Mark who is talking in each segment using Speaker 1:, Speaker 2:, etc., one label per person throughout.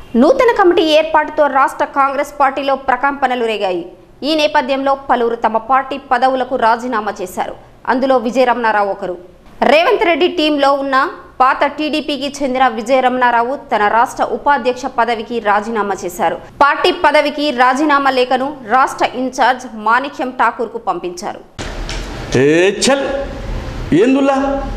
Speaker 1: నూతన కమిటీ ఏర్పాటుతో రాష్ట్ర కాంగ్రెస్ పార్టీలో ప్రకంపనలు రేగాయి ఈ నేపథ్యంలో పలువురు తమ పార్టీ పదవులకు రాజీనామా చేశారు అందులో విజయరమణారావు ఒకరు రేవంత్ రెడ్డి టీంలో ఉన్న పాత టీడీపీకి చెందిన విజయరమణారావు తన రాష్ట్ర ఉపాధ్యక్ష పదవికి రాజీనామా చేశారు పార్టీ పదవికి రాజీనామా లేఖను రాష్ట్ర ఇన్ఛార్జ్ మాణిక్యం ఠాకూర్కు పంపించారు
Speaker 2: ఏ చల్ ఏందుల్లా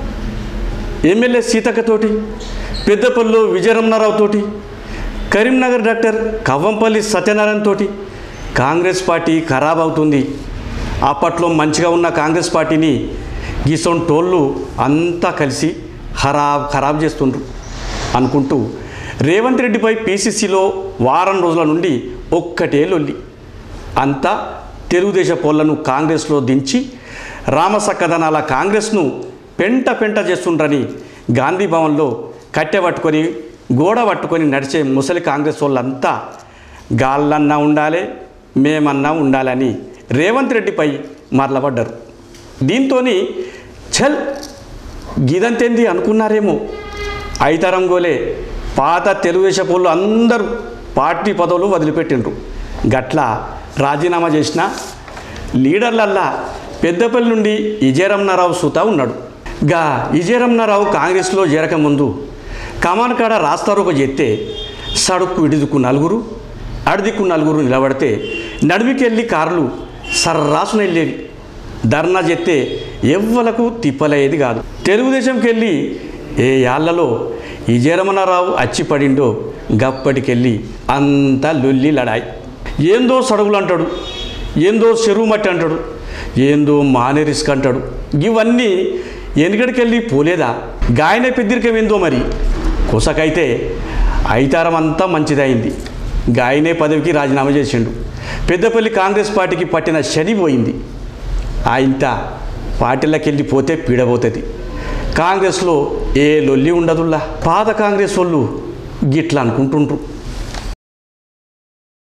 Speaker 2: ఎమ్మెల్యే సీతక్కతోటి పెద్దపల్లిలో విజయరమణారావు తోటి కరీంనగర్ డాక్టర్ కవ్వంపల్లి సత్యనారాయణ తోటి కాంగ్రెస్ పార్టీ ఖరాబ్ అవుతుంది అప్పట్లో మంచిగా ఉన్న కాంగ్రెస్ పార్టీని గీసొంటోళ్ళు అంతా కలిసి ఖరాబ్ ఖరాబ్ చేస్తుండ్రు అనుకుంటూ రేవంత్ రెడ్డిపై పీసీసీలో వారం రోజుల నుండి ఒక్కటే లొల్లి అంతా తెలుగుదేశం పోళ్లను కాంగ్రెస్లో దించి రామసక్కదనాల కాంగ్రెస్ను పెంట పెంట చేస్తుండ్రని గాంధీ భవన్లో కట్టె పట్టుకొని గోడ పట్టుకొని నడిచే ముసలి కాంగ్రెస్ వాళ్ళంతా గాళ్ళన్నా ఉండాలి మేమన్నా ఉండాలని రేవంత్ రెడ్డిపై మరలబడ్డారు దీంతో ఛల్ గిదంతేంది అనుకున్నారేమో ఐతరం గోలే పాత తెలుగుదేశం వాళ్ళు అందరూ పార్టీ పదవులు వదిలిపెట్టిండ్రు గట్ల రాజీనామా చేసిన లీడర్లల్లా పెద్దపల్లి నుండి విజయరమణారావు సుత ఉన్నాడు గా విజయరమణారావు కాంగ్రెస్లో చేరకముందు కమాన్ కాడ రాస్తారోక చేస్తే సడుక్కు ఇడిదుకు నలుగురు అడిదిక్కు నలుగురు నిలబడితే నడిమికెళ్ళి కార్లు సర్రాసున వెళ్ళేవి ధర్నా చెప్తే ఎవ్వలకు తిప్పలయ్యేది కాదు తెలుగుదేశంకి వెళ్ళి ఏ యాళ్లలో విజయరమణారావు అచ్చిపడిండో గప్పటికెళ్ళి అంతా లొల్లి లడాయి ఏందో సడుగులు అంటాడు ఏందో చెరువు మట్టి అంటాడు ఏందో మానే రిస్క్ అంటాడు ఇవన్నీ వెనుకడికెళ్ళి పోలేదా గాయన పెద్దరికం ఏందో మరి కుసకైతే ఐతారం అంతా మంచిదైంది గాయనే పదవికి రాజీనామా చేసిండు పెద్దపల్లి కాంగ్రెస్ పార్టీకి పట్టిన శని పోయింది ఆ ఇంత పార్టీలకు వెళ్ళి పోతే పీడబోతుంది కాంగ్రెస్లో ఏ లొల్లి ఉండదుల్లా పాత కాంగ్రెస్ వాళ్ళు గిట్లా అనుకుంటుండ్రు